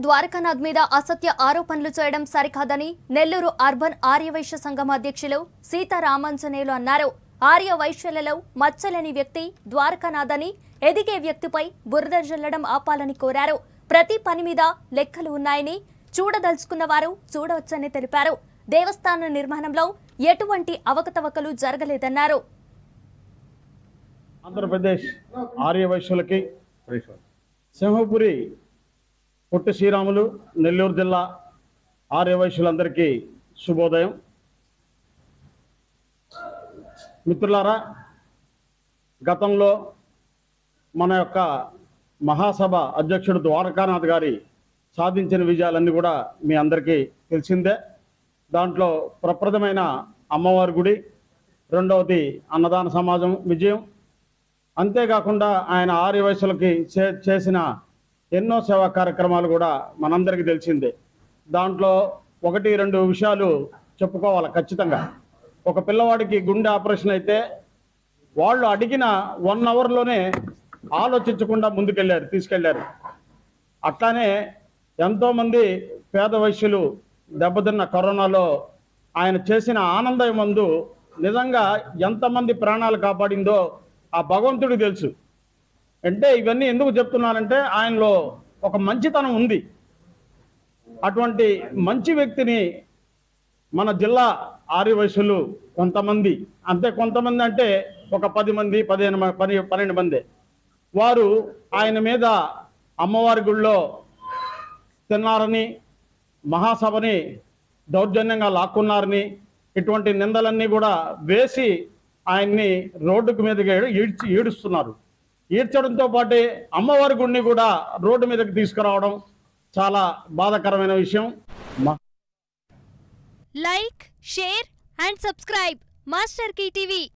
ద్వారకానాథ్ మీద అసత్య ఆరోపణలు చేయడం సరికాదని నెల్లూరు అర్బన్ ఆర్యవైశ్య సంఘం అధ్యక్షులు సీతారామాంజనేయులు అన్నారు ఆర్యవైశ్యులలో మచ్చలేని వ్యక్తి ద్వారకానాథ్ అని ఎదిగే వ్యక్తిపై బురద జల్లడం ఆపాలని కోరారు ప్రతి పని మీద లెక్కలు ఉన్నాయని చూడదలుచుకున్న వారు చూడవచ్చని తెలిపారు దేవస్థాన నిర్మాణంలో ఎటువంటి అవకతవకలు జరగలేదన్నారు ఆంధ్రప్రదేశ్ ఆర్యవైశ్యులకి సింహపురి పొట్టి శ్రీరాములు నెల్లూరు జిల్లా ఆర్యవైశ్యులందరికీ శుభోదయం మిత్రులారా గతంలో మన యొక్క మహాసభ అధ్యక్షుడు ద్వారకానాథ్ గారి సాధించిన విజయాలన్నీ కూడా మీ అందరికీ తెలిసిందే దాంట్లో ప్రప్రదమైన అమ్మవారి గుడి రెండవది అన్నదాన సమాజం విజయం అంతేకాకుండా ఆయన ఆర్య వయసులకి చే చేసిన ఎన్నో సేవా కార్యక్రమాలు కూడా మనందరికీ తెలిసిందే దాంట్లో ఒకటి రెండు విషయాలు చెప్పుకోవాలి ఖచ్చితంగా ఒక పిల్లవాడికి గుండె ఆపరేషన్ అయితే వాళ్ళు అడిగిన వన్ అవర్లోనే ఆలోచించకుండా ముందుకెళ్ళారు తీసుకెళ్లారు అట్లానే ఎంతోమంది పేద వైశ్యులు దెబ్బతిన్న కరోనాలో ఆయన చేసిన ఆనందం మందు నిజంగా ఎంతమంది ప్రాణాలు కాపాడిందో ఆ భగవంతుడికి తెలుసు అంటే ఇవన్నీ ఎందుకు చెప్తున్నానంటే ఆయనలో ఒక మంచితనం ఉంది అటువంటి మంచి వ్యక్తిని మన జిల్లా ఆర్యవైశ్యులు కొంతమంది అంతే కొంతమంది అంటే ఒక పది మంది పదిహేను మ- పది పన్నెండు మంది వారు ఆయన మీద అమ్మవారి గుళ్ళో తిన్నారని మహాసభని దౌర్జన్యంగా లాక్కున్నారని ఇటువంటి నిందలన్నీ కూడా వేసి ఆయన్ని రోడ్డుకు మీదకి ఈడ్చి ఈడుస్తున్నారు ఈడ్చడంతో పాటే అమ్మవారి గుడిని కూడా రోడ్డు మీదకి తీసుకురావడం చాలా బాధాకరమైన విషయం మ- like share and subscribe master TV